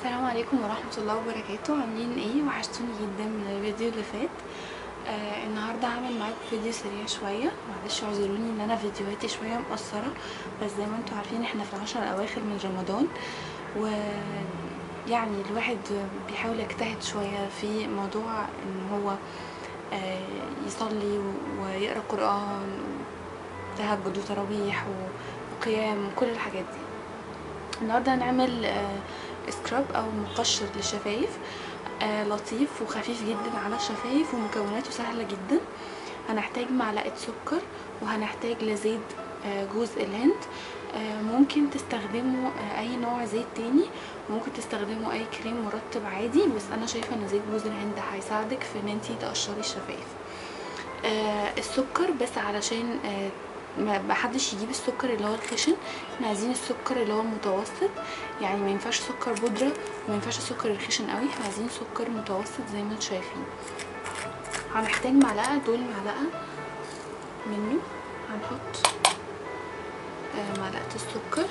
السلام عليكم ورحمة الله وبركاته عاملين ايه وحشتوني جدا من الفيديو اللي فات آه النهاردة هعمل معاكم فيديو سريع شوية معلش اعذروني ان انا فيديوهاتي شوية مقصرة بس زي ما انتوا عارفين احنا في العشر الاواخر من رمضان و يعني الواحد بيحاول يجتهد شوية في موضوع ان هو آه يصلي ويقرأ قرآن وتهجد وتراويح وقيام وكل الحاجات دي النهارده هنعمل آه سكراب او مقشر للشفايف آه لطيف وخفيف جدا على الشفايف ومكوناته سهلة جدا هنحتاج معلقة سكر وهنحتاج لزيت آه جوز الهند آه ممكن تستخدموا آه اي نوع زيت تاني ممكن تستخدموا اي كريم مرطب عادي بس انا شايفة ان زيت جوز الهند هيساعدك في ان انتي تقشري الشفايف آه السكر بس علشان آه ما حدش يجيب السكر اللي هو الخشن احنا عايزين السكر اللي هو المتوسط يعني ما ينفعش سكر بودره وما ينفعش السكر الخشن قوي احنا عايزين سكر متوسط زي ما انتم شايفين هنحتاج معلقه دول معلقه منه هنحط آه معلقه السكر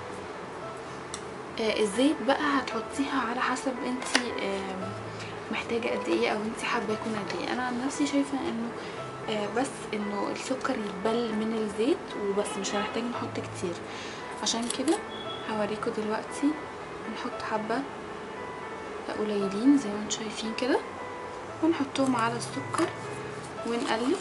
آه الزيت بقى هتحطيها على حسب انتي آه محتاجه قد ايه او انتي حابه يكون قد ايه انا عن نفسي شايفه انه آه بس انه السكر يتبل من الزيت وبس مش هنحتاج نحط كتير عشان كده هوريكم دلوقتي نحط حبة قليلين زي ما انتم شايفين كده ونحطهم على السكر ونقلب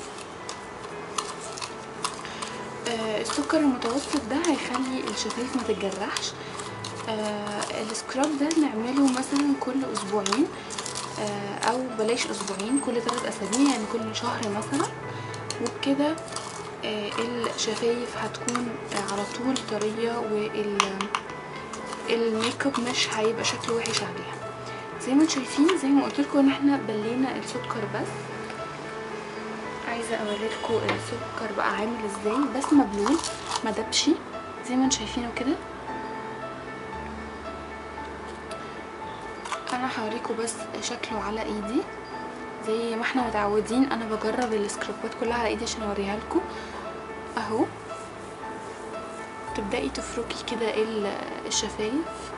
آه السكر المتوسط ده هيخلي الشفايف ما تتجرحش آه السكراب ده نعمله مثلا كل اسبوعين او بلاش اسبوعين كل ثلاث اسابيع يعني كل شهر مثلا وبكده الشفايف هتكون على طول طريه وال الميك اب مش هيبقى شكله وحش عليها زي ما انتم شايفين زي ما قلت لكم ان احنا بلينا السكر بس عايزه اوريلكم السكر بقى عامل ازاي بس مبلول ما دبش زي ما انتم شايفينه كده انا هوريكم بس شكله على ايدي زي ما احنا متعودين انا بجرب السكرابات كلها على ايدي عشان اوريها لكم اهو تبداي تفركي كده الشفايف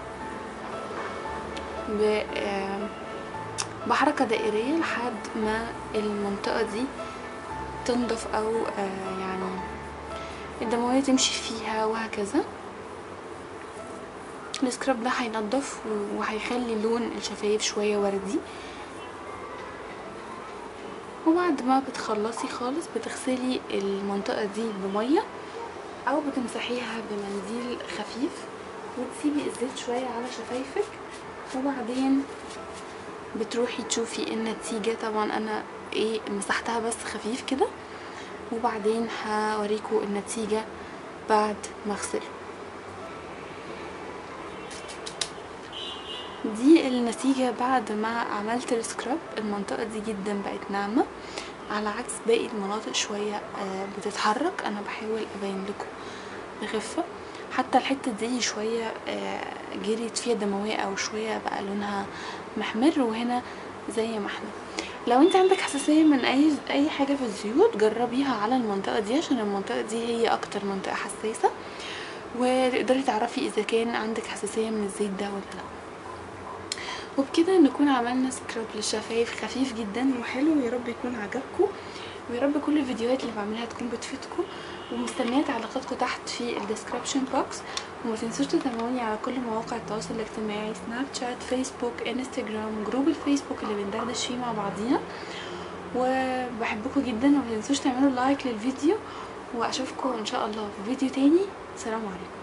بحركه دائريه لحد ما المنطقه دي تنضف او يعني الدمويه تمشي فيها وهكذا السكراب ده هينضف وهيخلي لون الشفايف شويه وردي وبعد ما بتخلصي خالص بتغسلي المنطقه دي بميه او بتمسحيها بمنديل خفيف وتسيبي الزيت شويه على شفايفك وبعدين بتروحي تشوفي النتيجه طبعا انا ايه مسحتها بس خفيف كده وبعدين هوريكم النتيجه بعد ما اغسله دي النتيجة بعد ما عملت السكراب المنطقة دي جدا بقت ناعمة على عكس باقي المناطق شوية بتتحرك انا بحاول ابين لكم بخفة حتى الحتة دي شوية جريت فيها دموية او شوية بقى لونها محمر وهنا زي ما احنا لو انت عندك حساسية من اي اي حاجة في الزيوت جربيها على المنطقة دي عشان المنطقة دي هي اكتر منطقة حساسة وتقدري تعرفي اذا كان عندك حساسية من الزيت ده ولا لا وبكده نكون عملنا سكراب للشفايف خفيف جدا وحلو ويا رب يكون عجبكم ويا رب كل الفيديوهات اللي بعملها تكون بتفيدكم ومستنيه تعليقاتكم تحت في الديسكربشن بوكس وما تنسوش تتابعوني على كل مواقع التواصل الاجتماعي سناب شات فيسبوك انستجرام جروب الفيسبوك اللي بندردش فيه مع بعضينا وبحبكم جدا وما تنسوش تعملوا لايك للفيديو واشوفكم ان شاء الله في فيديو تاني سلام عليكم